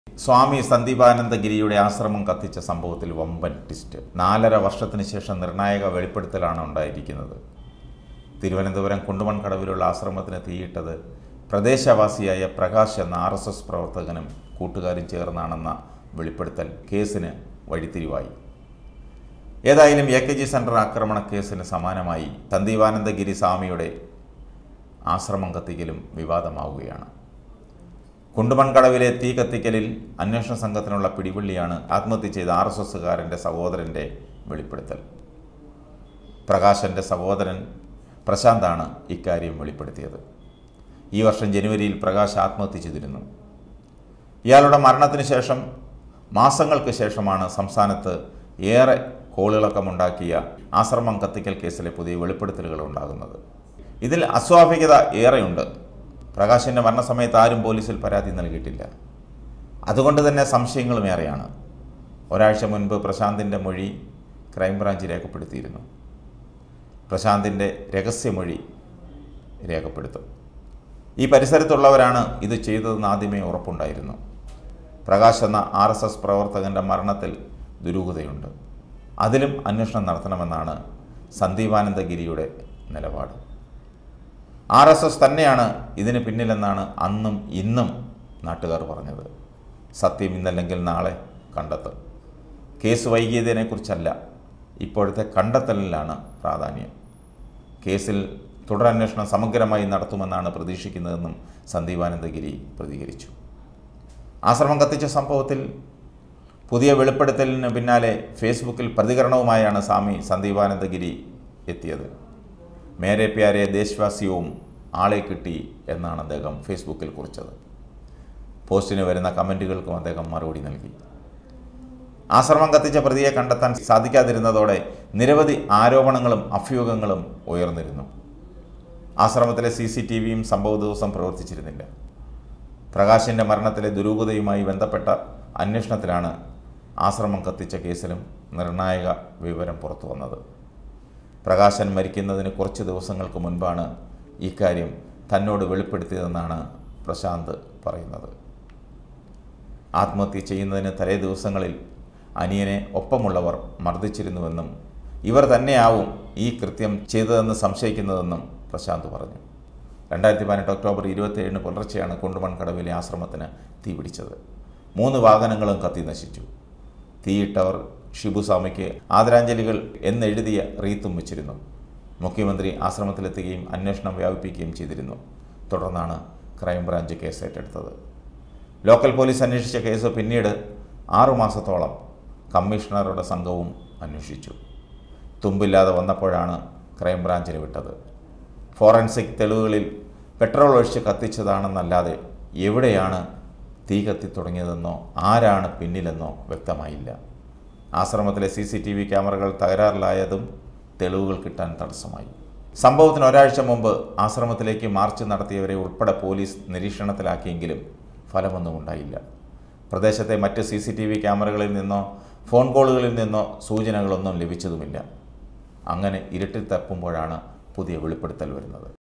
സ്വാമി സന്ദീപാനന്ദഗിരിയുടെ ആശ്രമം കത്തിച്ച സംഭവത്തിൽ വമ്പൻ ട്വിസ്റ്റ് നാലര വർഷത്തിന് ശേഷം നിർണായക വെളിപ്പെടുത്തലാണ് ഉണ്ടായിരിക്കുന്നത് തിരുവനന്തപുരം കുണ്ടുമൺകടവിലുള്ള ആശ്രമത്തിന് തീയിട്ടത് പ്രദേശവാസിയായ പ്രകാശ് എന്ന ആർ എസ് എസ് പ്രവർത്തകനും കൂട്ടുകാരും ചേർന്നാണെന്ന വെളിപ്പെടുത്തൽ കേസിന് വഴിത്തിരിവായി ഏതായാലും എ കെ ജി സെൻറ്റർ ആക്രമണ കേസിന് സമാനമായി സന്ദീപാനന്ദഗിരി സ്വാമിയുടെ ആശ്രമം കത്തിക്കലും വിവാദമാവുകയാണ് കുണ്ടുമൺകടവിലെ തീ കത്തിക്കലിൽ അന്വേഷണ സംഘത്തിനുള്ള പിടിവള്ളിയാണ് ആത്മഹത്യ ചെയ്ത ആർ എസ് എസ്സുകാരൻ്റെ സഹോദരൻ്റെ വെളിപ്പെടുത്തൽ പ്രകാശൻ്റെ സഹോദരൻ പ്രശാന്താണ് ഇക്കാര്യം വെളിപ്പെടുത്തിയത് ഈ വർഷം ജനുവരിയിൽ പ്രകാശ് ആത്മഹത്യ ചെയ്തിരുന്നു ഇയാളുടെ മരണത്തിന് ശേഷം മാസങ്ങൾക്ക് ശേഷമാണ് സംസ്ഥാനത്ത് ഏറെ കോളിളക്കമുണ്ടാക്കിയ ആശ്രമം കത്തിക്കൽ കേസിലെ പുതിയ വെളിപ്പെടുത്തലുകൾ ഉണ്ടാകുന്നത് ഇതിൽ അസ്വാഭാവികത ഏറെയുണ്ട് പ്രകാശിൻ്റെ മരണസമയത്ത് ആരും പോലീസിൽ പരാതി നൽകിയിട്ടില്ല അതുകൊണ്ട് തന്നെ സംശയങ്ങളും ഏറെയാണ് ഒരാഴ്ച മുൻപ് പ്രശാന്തിൻ്റെ മൊഴി ക്രൈംബ്രാഞ്ച് രേഖപ്പെടുത്തിയിരുന്നു പ്രശാന്തിൻ്റെ രഹസ്യമൊഴി രേഖപ്പെടുത്തും ഈ പരിസരത്തുള്ളവരാണ് ഇത് ചെയ്തതെന്ന് ആദ്യമേ ഉറപ്പുണ്ടായിരുന്നു പ്രകാശ് എന്ന ആർ എസ് എസ് പ്രവർത്തകൻ്റെ മരണത്തിൽ ദുരൂഹതയുണ്ട് അതിലും അന്വേഷണം നടത്തണമെന്നാണ് സന്ദീപാനന്ദഗിരിയുടെ നിലപാട് ആർ എസ് എസ് തന്നെയാണ് ഇതിന് പിന്നിലെന്നാണ് അന്നും ഇന്നും നാട്ടുകാർ പറഞ്ഞത് സത്യം ഇന്നല്ലെങ്കിൽ നാളെ കണ്ടെത്തും കേസ് വൈകിയതിനെക്കുറിച്ചല്ല ഇപ്പോഴത്തെ കണ്ടെത്തലിലാണ് പ്രാധാന്യം കേസിൽ തുടരന്വേഷണം സമഗ്രമായി നടത്തുമെന്നാണ് പ്രതീക്ഷിക്കുന്നതെന്നും സന്ദീപാനന്ദഗിരി പ്രതികരിച്ചു ആശ്രമം കത്തിച്ച സംഭവത്തിൽ പുതിയ വെളിപ്പെടുത്തലിന് പിന്നാലെ ഫേസ്ബുക്കിൽ പ്രതികരണവുമായാണ് സ്വാമി സന്ദീപാനന്ദഗിരി എത്തിയത് മേരെ പ്യാരെ ദേശവാസിയവും ആളെ കിട്ടി എന്നാണ് അദ്ദേഹം ഫേസ്ബുക്കിൽ കുറിച്ചത് പോസ്റ്റിന് വരുന്ന കമൻറ്റുകൾക്കും അദ്ദേഹം മറുപടി നൽകി ആശ്രമം കത്തിച്ച പ്രതിയെ കണ്ടെത്താൻ സാധിക്കാതിരുന്നതോടെ നിരവധി ആരോപണങ്ങളും അഭ്യൂഹങ്ങളും ഉയർന്നിരുന്നു ആശ്രമത്തിലെ സി സി ടി വിയും സംഭവ ദിവസം പ്രവർത്തിച്ചിരുന്നില്ല പ്രകാശിൻ്റെ മരണത്തിലെ ദുരൂഹതയുമായി ബന്ധപ്പെട്ട അന്വേഷണത്തിലാണ് ആശ്രമം കത്തിച്ച കേസിലും നിർണായക വിവരം പുറത്തു വന്നത് പ്രകാശൻ മരിക്കുന്നതിന് കുറച്ച് ദിവസങ്ങൾക്ക് മുൻപാണ് ഇക്കാര്യം തന്നോട് വെളിപ്പെടുത്തിയതെന്നാണ് പ്രശാന്ത് പറയുന്നത് ആത്മഹത്യ ചെയ്യുന്നതിന് തലേ ദിവസങ്ങളിൽ അനിയനെ ഒപ്പമുള്ളവർ മർദ്ദിച്ചിരുന്നുവെന്നും ഇവർ തന്നെയാവും ഈ കൃത്യം ചെയ്തതെന്ന് സംശയിക്കുന്നതെന്നും പ്രശാന്ത് പറഞ്ഞു രണ്ടായിരത്തി പതിനെട്ട് ഒക്ടോബർ ഇരുപത്തിയേഴിന് പുലർച്ചെയാണ് കുണ്ടുമൺകടവിലെ ആശ്രമത്തിന് തീപിടിച്ചത് മൂന്ന് വാഹനങ്ങളും കത്തി നശിച്ചു തീയിട്ടവർ ഷിബുസ്വാമിക്ക് ആദരാഞ്ജലികൾ എന്നെഴുതിയ റീത്തും വെച്ചിരുന്നു മുഖ്യമന്ത്രി ആശ്രമത്തിലെത്തുകയും അന്വേഷണം വ്യാപിപ്പിക്കുകയും ചെയ്തിരുന്നു തുടർന്നാണ് ക്രൈംബ്രാഞ്ച് കേസ് ഏറ്റെടുത്തത് ലോക്കൽ പോലീസ് അന്വേഷിച്ച കേസ് പിന്നീട് ആറുമാസത്തോളം കമ്മീഷണറുടെ സംഘവും അന്വേഷിച്ചു തുമ്പില്ലാതെ വന്നപ്പോഴാണ് ക്രൈംബ്രാഞ്ചിന് വിട്ടത് ഫോറൻസിക് തെളിവുകളിൽ പെട്രോൾ ഒഴിച്ച് കത്തിച്ചതാണെന്നല്ലാതെ എവിടെയാണ് തീ കത്തി തുടങ്ങിയതെന്നോ ആരാണ് പിന്നിലെന്നോ വ്യക്തമായില്ല ആശ്രമത്തിലെ സി സി ടി വി ക്യാമറകൾ തകരാറിലായതും തെളിവുകൾ കിട്ടാൻ തടസ്സമായി സംഭവത്തിന് ഒരാഴ്ച മുമ്പ് ആശ്രമത്തിലേക്ക് മാർച്ച് നടത്തിയവരെ ഉൾപ്പെടെ പോലീസ് നിരീക്ഷണത്തിലാക്കിയെങ്കിലും ഫലമൊന്നും ഉണ്ടായില്ല പ്രദേശത്തെ മറ്റ് സി സി ടി വി ക്യാമറകളിൽ നിന്നോ ഫോൺ കോളുകളിൽ നിന്നോ സൂചനകളൊന്നും ലഭിച്ചതുമില്ല അങ്ങനെ ഇരുട്ടിൽ തപ്പുമ്പോഴാണ് പുതിയ വെളിപ്പെടുത്തൽ വരുന്നത്